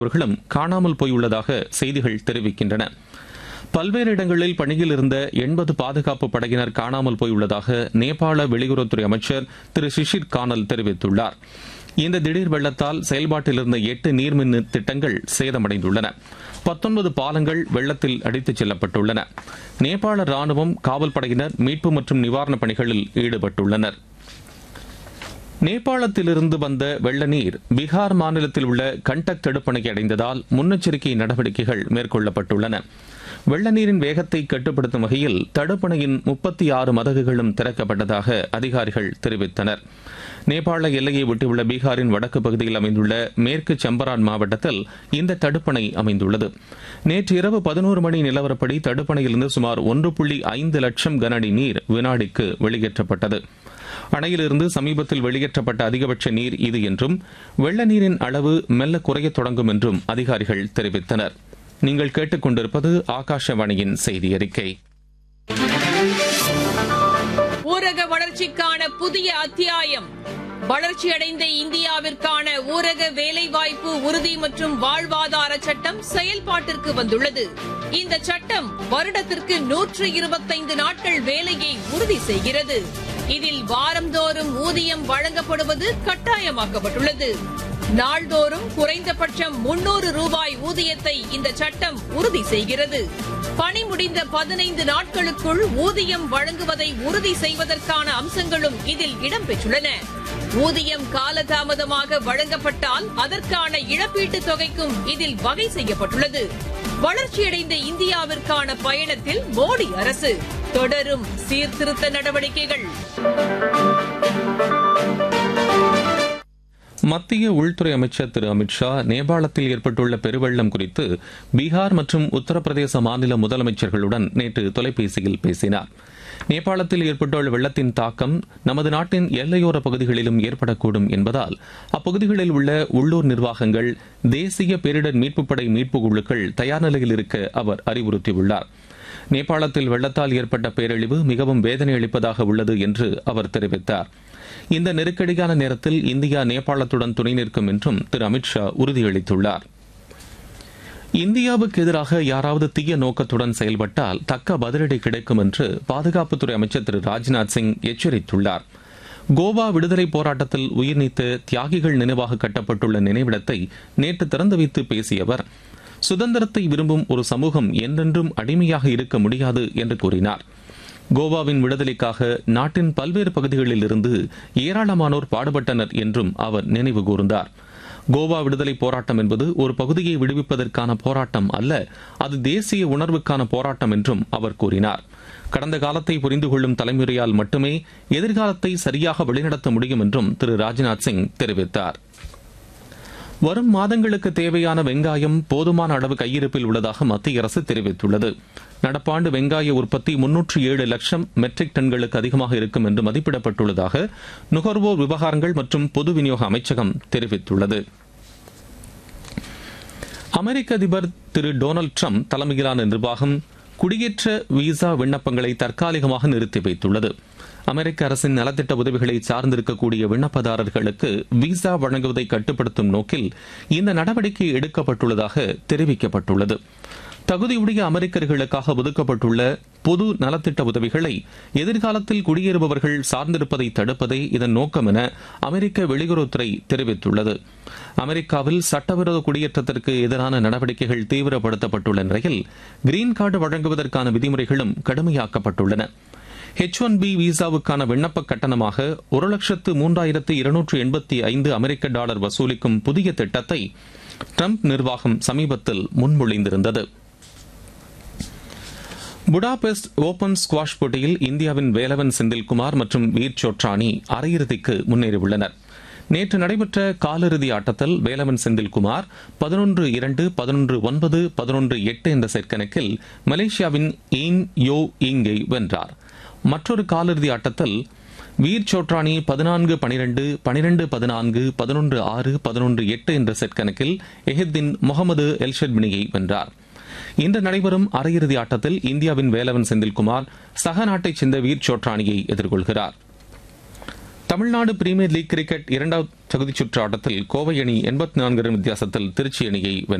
அவர்களும் காணாமல் போயுள்ளதாக செய்திகள் தெரிவிக்கின்றன பல்வேறு இடங்களில் பணியில் இருந்த எண்பது பாதுகாப்பு படையினர் காணாமல் போயுள்ளதாக நேபாள வெளியுறவுத்துறை அமைச்சர் திரு சிஷிர் கானல் தெரிவித்துள்ளார் இந்த திடீர் வெள்ளத்தால் செயல்பாட்டில் இருந்த எட்டு நீர்மின் திட்டங்கள் சேதமடைந்துள்ளன பத்தொன்பது பாலங்கள் வெள்ளத்தில் அடித்துச் செல்லப்பட்டுள்ளன நேபாள ராணுவம் காவல் படையினர் மீட்பு மற்றும் நிவாரணப் பணிகளில் ஈடுபட்டுள்ளனர் நேபாளத்திலிருந்து வந்த வெள்ள நீர் பீகார் மாநிலத்தில் உள்ள கண்டக் தடுப்பணை அடைந்ததால் முன்னெச்சரிக்கை நடவடிக்கைகள் மேற்கொள்ளப்பட்டுள்ளன வெள்ள நீரின் வேகத்தை கட்டுப்படுத்தும் வகையில் தடுப்பணையின் முப்பத்தி ஆறு மதகுகளும் திறக்கப்பட்டதாக அதிகாரிகள் தெரிவித்தனர் நேபாள எல்லையை ஒட்டியுள்ள பீகாரின் வடக்கு பகுதியில் அமைந்துள்ள மேற்கு சம்பரான் மாவட்டத்தில் இந்த தடுப்பணை அமைந்துள்ளது நேற்று இரவு பதினோரு மணி நிலவரப்படி தடுப்பணையிலிருந்து சுமார் ஒன்று புள்ளி ஐந்து லட்சம் கனஅடி நீர் வினாடிக்கு வெளியேற்றப்பட்டது அணையிலிருந்து சமீபத்தில் வெளியேற்றப்பட்ட அதிகபட்ச நீர் இது என்றும் வெள்ள நீரின் அளவு மெல்ல குறையத் தொடங்கும் என்றும் அதிகாரிகள் தெரிவித்தனர் நீங்கள் கேட்டுக்கொண்டிருப்பது ஆகாஷவாணியின் செய்தி அறிக்கை ஊரக வளர்ச்சிக்கான புதிய அத்தியாயம் வளர்ச்சியடைந்த இந்தியாவிற்கான ஊரக வேலைவாய்ப்பு உறுதி மற்றும் வாழ்வாதார சட்டம் செயல்பாட்டிற்கு வந்துள்ளது இந்த சட்டம் வருடத்திற்கு நூற்று இருபத்தைந்து நாட்கள் வேலையை உறுதி செய்கிறது இதில் வாரந்தோறும் ஊதியம் வழங்கப்படுவது கட்டாயமாக்கப்பட்டுள்ளது நாள்தோறும் குறைந்தபட்சம் முன்னூறு ரூபாய் ஊதியத்தை இந்த சட்டம் உறுதி செய்கிறது பணி முடிந்த பதினைந்து நாட்களுக்குள் ஊதியம் வழங்குவதை உறுதி செய்வதற்கான அம்சங்களும் இதில் இடம்பெற்றுள்ளன ஊதியம் காலதாமதமாக வழங்கப்பட்டால் அதற்கான இழப்பீட்டுத் தொகைக்கும் இதில் வகை செய்யப்பட்டுள்ளது வளர்ச்சியடைந்த இந்தியாவிற்கான பயணத்தில் மோடி அரசு தொடரும் சீர்திருத்த நடவடிக்கைகள் மத்திய உள்துறை அமைச்சர் திரு அமித்ஷா நேபாளத்தில் ஏற்பட்டுள்ள பெருவெள்ளம் குறித்து பீகார் மற்றும் உத்தரப்பிரதேச மாநில முதலமைச்சர்களுடன் நேற்று தொலைபேசியில் பேசினார் நேபாளத்தில் ஏற்பட்டுள்ள வெள்ளத்தின் தாக்கம் நமது நாட்டின் எல்லையோர பகுதிகளிலும் ஏற்படக்கூடும் என்பதால் அப்பகுதிகளில் உள்ள உள்ளூர் நிர்வாகங்கள் தேசிய பேரிடர் மீட்புப் படை மீட்பு குழுக்கள் தயார் நிலையில் இருக்க அவர் அறிவுறுத்தியுள்ளார் நேபாளத்தில் வெள்ளத்தால் ஏற்பட்ட பேரழிவு மிகவும் வேதனை அளிப்பதாக உள்ளது என்று அவர் தெரிவித்தார் இந்த நெருக்கடியான நேரத்தில் இந்தியா நேபாளத்துடன் துணை நிற்கும் என்றும் திரு அமித்ஷா உறுதியளித்துள்ளார் இந்தியாவுக்கு எதிராக யாராவது தீய நோக்கத்துடன் செயல்பட்டால் தக்க பதிலடி கிடைக்கும் என்று பாதுகாப்புத்துறை அமைச்சர் திரு ராஜ்நாத் சிங் எச்சரித்துள்ளார் கோவா விடுதலை போராட்டத்தில் உயிர்நீத்த தியாகிகள் நினைவாக கட்டப்பட்டுள்ள நினைவிடத்தை நேற்று திறந்து வைத்து பேசிய அவர் சுதந்திரத்தை விரும்பும் ஒரு சமூகம் என்றென்றும் அடிமையாக இருக்க முடியாது என்று கூறினார் கோவாவின் விடுதலைக்காக நாட்டின் பல்வேறு பகுதிகளில் இருந்து ஏராளமானோர் பாடுபட்டனர் என்றும் அவர் நினைவு கூர்ந்தார் கோவா விடுதலை போராட்டம் என்பது ஒரு பகுதியை விடுவிப்பதற்கான போராட்டம் அல்ல அது தேசிய உணர்வுக்கான போராட்டம் என்றும் அவர் கூறினார் கடந்த காலத்தை புரிந்து கொள்ளும் தலைமுறையால் மட்டுமே எதிர்காலத்தை சரியாக வழிநடத்த முடியும் என்றும் திரு ராஜ்நாத் சிங் தெரிவித்தார் வரும் மாதங்களுக்கு தேவையான வெங்காயம் போதுமான அளவு கையிருப்பில் உள்ளதாக மத்திய அரசு தெரிவித்துள்ளது நடப்பாண்டு வெங்காய உற்பத்தி முன்னூற்று ஏழு லட்சம் மெட்ரிக் டன்களுக்கு அதிகமாக இருக்கும் என்று மதிப்பிடப்பட்டுள்ளதாக நுகர்வோர் விவகாரங்கள் மற்றும் பொது விநியோக அமைச்சகம் தெரிவித்துள்ளது அமெரிக்க அதிபர் திரு டொனால்டு ட்ரம்ப் தலைமையிலான நிர்வாகம் குடியேற்ற விசா விண்ணப்பங்களை தற்காலிகமாக நிறுத்தி வைத்துள்ளது அமெரிக்க அரசின் நலத்திட்ட உதவிகளை சார்ந்திருக்கக்கூடிய விண்ணப்பதாரர்களுக்கு விசா வழங்குவதை கட்டுப்படுத்தும் நோக்கில் இந்த நடவடிக்கை எடுக்கப்பட்டுள்ளதாக தெரிவிக்கப்பட்டுள்ளது தகுதியுடைய அமெரிக்கர்களுக்காக ஒதுக்கப்பட்டுள்ள பொது நலத்திட்ட உதவிகளை எதிர்காலத்தில் குடியேறுபவர்கள் சார்ந்திருப்பதை தடுப்பதே இதன் நோக்கம் என அமெரிக்க வெளியுறவுத்துறை தெரிவித்துள்ளது அமெரிக்காவில் சட்டவிரோத குடியேற்றத்திற்கு எதிரான நடவடிக்கைகள் தீவிரப்படுத்தப்பட்டுள்ள நிலையில் கிரீன் கார்டு வழங்குவதற்கான விதிமுறைகளும் கடுமையாக்கப்பட்டுள்ளன ஹெச் ஒன் பி விசாவுக்கான விண்ணப்ப கட்டணமாக ஒரு லட்சத்து மூன்றாயிரத்து இருநூற்று எண்பத்தி ஐந்து அமெரிக்க டாலர் வசூலிக்கும் புதிய திட்டத்தை ட்ரம்ப் நிர்வாகம் சமீபத்தில் முன்மொழிந்திருந்தது புடாபெஸ்ட் ஓபன் ஸ்குவாஷ் போட்டியில் இந்தியாவின் வேலவன் செந்தில்குமார் மற்றும் வீர் சோட்ரானி அரையிறுதிக்கு முன்னேறியுள்ளனர் நேற்று நடைபெற்ற காலிறுதி ஆட்டத்தில் வேலவன் செந்தில்குமார் பதினொன்று இரண்டு பதினொன்று ஒன்பது பதினொன்று எட்டு என்ற செட் கணக்கில் மலேசியாவின் ஈன் யோ இங்கை வென்றார் மற்றொரு காலிறுதி ஆட்டத்தில் வீர் சோட்ரானி பதினான்கு பனிரெண்டு பனிரெண்டு பதினான்கு பதினொன்று ஆறு பதினொன்று எட்டு என்ற செட் கணக்கில் எஹித்தின் முகமது எல்ஷட்மினியை வென்றார் இன்று நடைபெறும் அரையிறுதி ஆட்டத்தில் இந்தியாவின் வேலவன் செந்தில்குமார் சக நாட்டைச் சேர்ந்த வீர் சோட்ரானியை எதிர்கொள்கிறார் தமிழ்நாடு பிரீமியர் லீக் கிரிக்கெட் இரண்டாவது தகுதிச் சுற்று ஆட்டத்தில் கோவை அணி எண்பத்தி நான்கு ரன் வித்தியாசத்தில் திருச்சி அணியை வென்றது